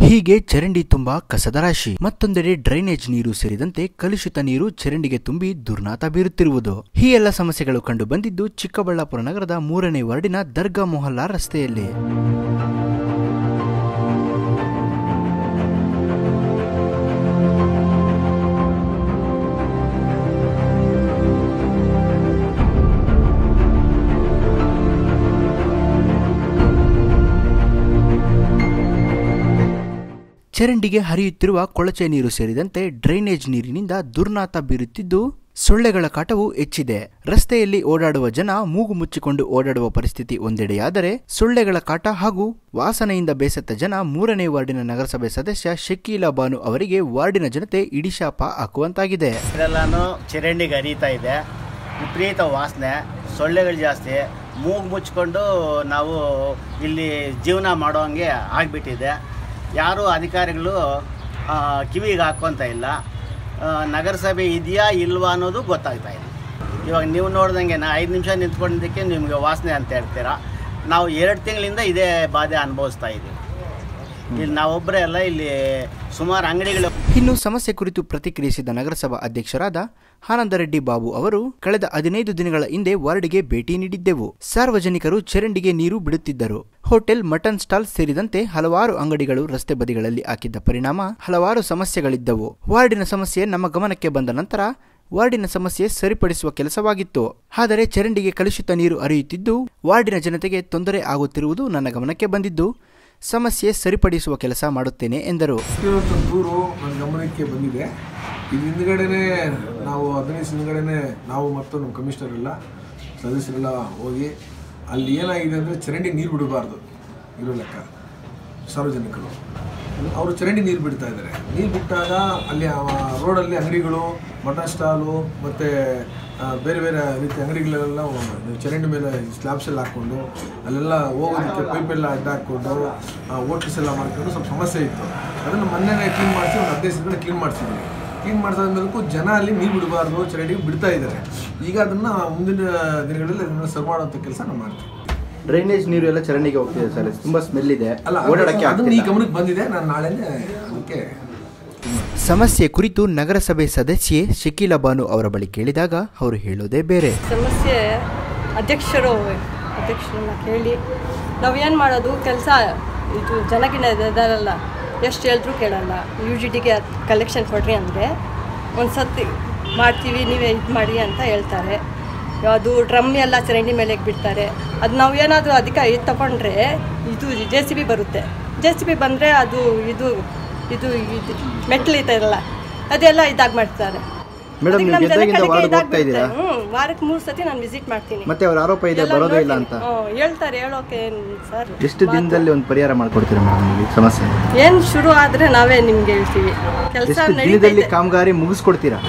ಹೀಗೆ ಚರಂಡಿ ತುಂಬಾ ಕಸದ ರಾಶಿ ಮತ್ತೊಂದೆಡೆ ಡ್ರೈನೇಜ್ ನೀರು ಸೇರಿದಂತೆ ಕಲುಷಿತ ನೀರು ಚರಂಡಿಗೆ ತುಂಬಿ ದುರ್ನಾತ ಬೀರುತ್ತಿರುವುದು ಈ ಎಲ್ಲ ಸಮಸ್ಯೆಗಳು ಕಂಡು ಬಂದಿದ್ದು ಚಿಕ್ಕಬಳ್ಳಾಪುರ ನಗರದ ಮೂರನೇ ವಾರ್ಡಿನ ದರ್ಗಾ ಮೊಹಲ್ಲಾ ರಸ್ತೆಯಲ್ಲಿ ಚರಂಡಿಗೆ ಹರಿಯುತ್ತಿರುವ ಕೊಳಚೆ ನೀರು ಸೇರಿದಂತೆ ಡ್ರೈನೇಜ್ ನೀರಿನಿಂದ ದುರ್ನಾತ ಬೀರುತ್ತಿದ್ದು ಸೊಳ್ಳೆಗಳ ಕಾಟವು ಹೆಚ್ಚಿದೆ ರಸ್ತೆಯಲ್ಲಿ ಓಡಾಡುವ ಜನ ಮೂಗು ಮುಚ್ಚಿಕೊಂಡು ಓಡಾಡುವ ಪರಿಸ್ಥಿತಿ ಒಂದೆಡೆಯಾದರೆ ಸೊಳ್ಳೆಗಳ ಕಾಟ ಹಾಗೂ ವಾಸನೆಯಿಂದ ಬೇಸತ್ತ ಜನ ಮೂರನೇ ವಾರ್ಡಿನ ನಗರಸಭೆ ಸದಸ್ಯ ಶಕೀಲಾ ಬಾನು ಅವರಿಗೆ ವಾರ್ಡಿನ ಜನತೆ ಇಡಿಶಾಪ ಹಾಕುವಂತಾಗಿದೆ ಇದೆಲ್ಲಾನು ಚರಂಡಿಗೆ ಹರಿತಾ ಇದೆ ವಿಪರೀತ ವಾಸನೆ ಸೊಳ್ಳೆಗಳು ಜಾಸ್ತಿ ಮೂಗು ಮುಚ್ಕೊಂಡು ನಾವು ಇಲ್ಲಿ ಜೀವನ ಮಾಡೋಂಗೆ ಆಗಿಬಿಟ್ಟಿದೆ ಯಾರೂ ಅಧಿಕಾರಿಗಳು ಆ, ಕಿವಿಗೆ ಹಾಕ್ಕೊಂತ ಇಲ್ಲ ಆ, ನಗರಸಭೆ ಇದೆಯಾ ಇಲ್ವಾ ಅನ್ನೋದು ಗೊತ್ತಾಗ್ತಾ ಇಲ್ಲ ಇವಾಗ ನೀವು ನೋಡ್ದಂಗೆ ನಾ ಐದು ನಿಮಿಷ ನಿಂತ್ಕೊಂಡಿದ್ದಕ್ಕೆ ನಿಮಗೆ ವಾಸನೆ ಅಂತ ಹೇಳ್ತೀರಾ ನಾವು ಎರಡು ತಿಂಗಳಿಂದ ಇದೇ ಬಾಧೆ ಅನುಭವಿಸ್ತಾ ಇದ್ದೀವಿ ಇಲ್ಲಿ ನಾವೊಬ್ಬರೇ ಅಲ್ಲ ಇಲ್ಲಿ ಸುಮಾರು ಅಂಗಡಿಗಳು ಇನ್ನು ಸಮಸ್ಯೆ ಕುರಿತು ಪ್ರತಿಕ್ರಿಯಿಸಿದ ನಗರಸಭಾ ಅಧ್ಯಕ್ಷರಾದ ಆನಂದರೆಡ್ಡಿ ಬಾಬು ಅವರು ಕಳೆದ ಹದಿನೈದು ದಿನಗಳ ಹಿಂದೆ ವಾರ್ಡ್ಗೆ ಭೇಟಿ ನೀಡಿದ್ದೆವು ಸಾರ್ವಜನಿಕರು ಚರಂಡಿಗೆ ನೀರು ಬಿಡುತ್ತಿದ್ದರು ಹೋಟೆಲ್ ಮಟನ್ ಸ್ಟಾಲ್ ಸೇರಿದಂತೆ ಹಲವಾರು ಅಂಗಡಿಗಳು ರಸ್ತೆ ಬದಿಗಳಲ್ಲಿ ಹಾಕಿದ್ದ ಪರಿಣಾಮ ಹಲವಾರು ಸಮಸ್ಯೆಗಳಿದ್ದವು ವಾರ್ಡಿನ ಸಮಸ್ಯೆ ನಮ್ಮ ಗಮನಕ್ಕೆ ಬಂದ ನಂತರ ವಾರ್ಡಿನ ಸಮಸ್ಯೆ ಸರಿಪಡಿಸುವ ಕೆಲಸವಾಗಿತ್ತು ಆದರೆ ಚರಂಡಿಗೆ ಕಲುಷಿತ ನೀರು ಹರಿಯುತ್ತಿದ್ದು ವಾರ್ಡಿನ ಜನತೆಗೆ ತೊಂದರೆ ಆಗುತ್ತಿರುವುದು ನನ್ನ ಗಮನಕ್ಕೆ ಬಂದಿದ್ದು ಸಮಸ್ಯೆ ಸರಿಪಡಿಸುವ ಕೆಲಸ ಮಾಡುತ್ತೇನೆ ಎಂದರು ಇವತ್ತು ದೂರು ನನ್ನ ಗಮನಕ್ಕೆ ಬಂದಿದೆ ಇದು ಹಿಂದ್ಗಡೆನೆ ನಾವು ಹದಿನೈದು ಹಿಂದ್ಗಡೆನೆ ನಾವು ಮತ್ತು ನಮ್ಮ ಕಮಿಷನರ್ ಎಲ್ಲ ಸದಸ್ಯರೆಲ್ಲ ಹೋಗಿ ಅಲ್ಲಿ ಏನಾಗಿದೆ ಅಂದರೆ ಚರಂಡಿ ನೀರು ಬಿಡಬಾರ್ದು ಇರೋ ಲೆಕ್ಕ ಸಾರ್ವಜನಿಕರು ಅವರು ಚರಂಡಿ ನೀರು ಬಿಡ್ತಾ ಇದ್ದಾರೆ ನೀರು ಬಿಟ್ಟಾಗ ಅಲ್ಲಿ ಆ ರೋಡಲ್ಲಿ ಅಂಗಡಿಗಳು ಮಟನ್ ಸ್ಟಾಲು ಮತ್ತು ಬೇರೆ ಬೇರೆ ರೀತಿ ಅಂಗಡಿಗಳೆಲ್ಲ ಚರಂಡಿ ಮೇಲೆ ಸ್ಲ್ಯಾಬ್ಸ್ ಎಲ್ಲ ಹಾಕ್ಕೊಂಡು ಅಲ್ಲೆಲ್ಲ ಹೋಗೋದಕ್ಕೆ ಪೈಪೆಲ್ಲ ಅಡ್ಡ ಹಾಕ್ಕೊಂಡು ಓಟರ್ಸ್ ಎಲ್ಲ ಮಾಡ್ಕೊಂಡು ಸ್ವಲ್ಪ ಸಮಸ್ಯೆ ಇತ್ತು ಅದನ್ನು ಮೊನ್ನೆನೇ ಕ್ಲೀನ್ ಮಾಡಿಸಿ ಒಂದು ಹದಿನೈದು ದಿನ ಕ್ಲೀನ್ ಮಾಡಿಸಿದ್ವಿ ಕ್ಲೀನ್ ಮಾಡಿಸಾದ್ಮೇಲಕ್ಕೂ ಜನ ಅಲ್ಲಿ ನೀರು ಬಿಡಬಾರ್ದು ಚರಂಡಿಗೆ ಬಿಡ್ತಾ ಇದ್ದಾರೆ ಈಗ ಅದನ್ನು ಮುಂದಿನ ದಿನಗಳಲ್ಲಿ ಅದನ್ನು ಸರಿ ಮಾಡುವಂಥ ಕೆಲಸ ನಾವು ಮಾಡ್ತೀವಿ ಡ್ರೈನೇಜ್ ನೀರು ಎಲ್ಲ ಚರಂಡಿಗೆ ಹೋಗ್ತಿದೆ ಸರ್ ತುಂಬಾ ಸ್ಮೆಲ್ ಇದೆ ಅಲ್ಲ ಓಡಾಡಕ್ಕೆ ಅದನ್ನ ಈ ಆಗ್ತಿಲ್ಲ. ಗಮನಕ್ಕೆ ಬಂದಿದೆ ನಾನು ನಾಳೆನೇ ಅದಕ್ಕೆ ಸಮಸ್ಯೆ ಕುರಿತು ನಗರಸಭೆ ಸದಸ್ಯೆ ಶಕೀಲಾ ಬಾನು ಅವರ ಬಳಿ ಕೇಳಿದಾಗ ಅವರು ಹೇಳೋದೇ ಬೇರೆ ಸಮಸ್ಯೆ ಅಧ್ಯಕ್ಷರು ಅಧ್ಯಕ್ಷರನ್ನ ಕೇಳಿ ನಾವು ಏನು ಮಾಡೋದು ಕೆಲಸ ಇದು ಜನಗಿನ ಇದಾರಲ್ಲ ಎಷ್ಟು ಹೇಳಿದ್ರು ಕೇಳಲ್ಲ ಯು ಜಿ ಟಿಗೆ ಕಲೆಕ್ಷನ್ ಕೊಡ್ರಿ ಅಂದರೆ ಒಂದು ಸತಿ ಮಾಡ್ತೀವಿ ನೀವೇ ಇದು ಮಾಡಿ ಅಂತ ಹೇಳ್ತಾರೆ ಅದು ಡ್ರಮ್ ಎಲ್ಲ ಚರಂಡಿ ಮೇಲೆ ಬಿಡ್ತಾರೆ ಅದು ನಾವು ಏನಾದರೂ ಅದಕ್ಕೆ ಇದು ತಗೊಂಡ್ರೆ ಇದು ಜೆ ಸಿ ಬಿ ಬರುತ್ತೆ ಜೆ ಸಿ ಬಿ ಬಂದರೆ ಅದು ಇದು ಇದು ಇದು ಮೆಟ್ಲು ಇರಲ್ಲ ಅದೆಲ್ಲ ಇದಾಗಿ ಮಾಡ್ತಾರೆ ಮೇಡಮ್ ಅದಕ್ಕೆ ನೀವು ನಮ್ಮ ಗೆದ್ದಾಗಿಂದ ಜನಗಳಿಗೆ ವಾರ್ಡ್ಗೆ ಹೋಗ್ತಾ ಇದಾಗ್ಬಿಡುತ್ತೆ. ಇದ್ದೀರಾ ಹ್ಮ್, ವಾರಕ್ಕೆ ಮೂರು ಸತಿ ನಾನು ವಿಸಿಟ್ ಮಾಡ್ತೀನಿ ಮತ್ತೆ ಅವ್ರ ಆರೋಪ ಇದೆ ಎಲ್ಲ ಬರೋದೇ ಇಲ್ಲ ನೋಡ್ತೀನಿ. ಅಂತ ಹ್ಮ್, ಹೇಳ್ತಾರೆ ಹೇಳೋಕೆ ಸರ್ ಎಷ್ಟು ದಿನದಲ್ಲಿ ಒಂದು ಪರಿಹಾರ ಮಾಡ್ಕೊಡ್ತೀರಾ ಮೇಡಮ್ ಈ ಸಮಸ್ಯೆ ಏನ್ ಶುರು ಆದ್ರೆ ನಾವೇ ನಿಮ್ಗೆ ಹೇಳ್ತೀವಿ ಕೆಲಸ ಎಷ್ಟು ದಿನದಲ್ಲಿ ಕಾಮಗಾರಿ ಮುಗಿಸ್ಕೊಡ್ತೀರಾ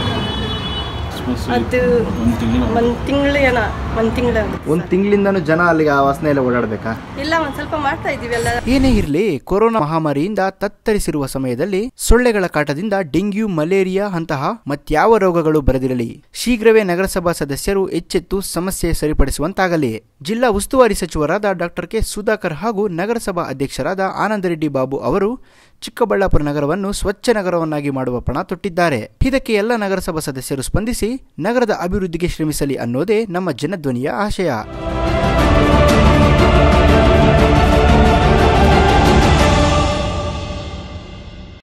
ಅದು ಒಂದ್ ತಿಂಗಳು ಏನ ಒಂದ್ ತಿಂಗಳು ಒಂದು ತಿಂಗಳಿಂದನೂ ಜನ ಅಲ್ಲಿಗೆ ಆ ವಾಸನೆ ಎಲ್ಲ ಓಡಾಡ್ಬೇಕಾ ಇಲ್ಲ ಒಂದ್ ಸ್ವಲ್ಪ ಮಾಡ್ತಾ ಇದೀವಿ ಎಲ್ಲ ಏನೇ ಇರಲಿ ಕೊರೋನಾ ಮಹಾಮಾರಿಯಿಂದ ತತ್ತರಿಸಿರುವ ಸಮಯದಲ್ಲಿ ಸೊಳ್ಳೆಗಳ ಕಾಟದಿಂದ ಡೆಂಗ್ಯೂ ಮಲೇರಿಯಾ ಅಂತಹ ಮತ್ಯಾವ ರೋಗಗಳು ಬರದಿರಲಿ ಶೀಘ್ರವೇ ನಗರಸಭಾ ಸದಸ್ಯರು ಎಚ್ಚೆತ್ತು ಸಮಸ್ಯೆ ಸರಿಪಡಿಸುವಂತಾಗಲಿ ಜಿಲ್ಲಾ ಉಸ್ತುವಾರಿ ಸಚಿವರಾದ ಡಾಕ್ಟರ್ ಕೆ ಸುಧಾಕರ್ ಹಾಗೂ ನಗರಸಭಾ ಅಧ್ಯಕ್ಷರಾದ ಆನಂದರೆಡ್ಡಿ ಬಾಬು ಅವರು ಚಿಕ್ಕಬಳ್ಳಾಪುರ ನಗರವನ್ನು ಸ್ವಚ್ಛ ನಗರವನ್ನಾಗಿ ಮಾಡುವ ಪಣ ತೊಟ್ಟಿದ್ದಾರೆ ಇದಕ್ಕೆ ಎಲ್ಲ ನಗರಸಭಾ ಸದಸ್ಯರು ಸ್ಪಂದಿಸಿ ನಗರದ ಅಭಿವೃದ್ಧಿಗೆ ಶ್ರಮಿಸಲಿ ಅನ್ನೋದೇ ನಮ್ಮ ಜನಧ್ವನಿಯ ಆಶಯ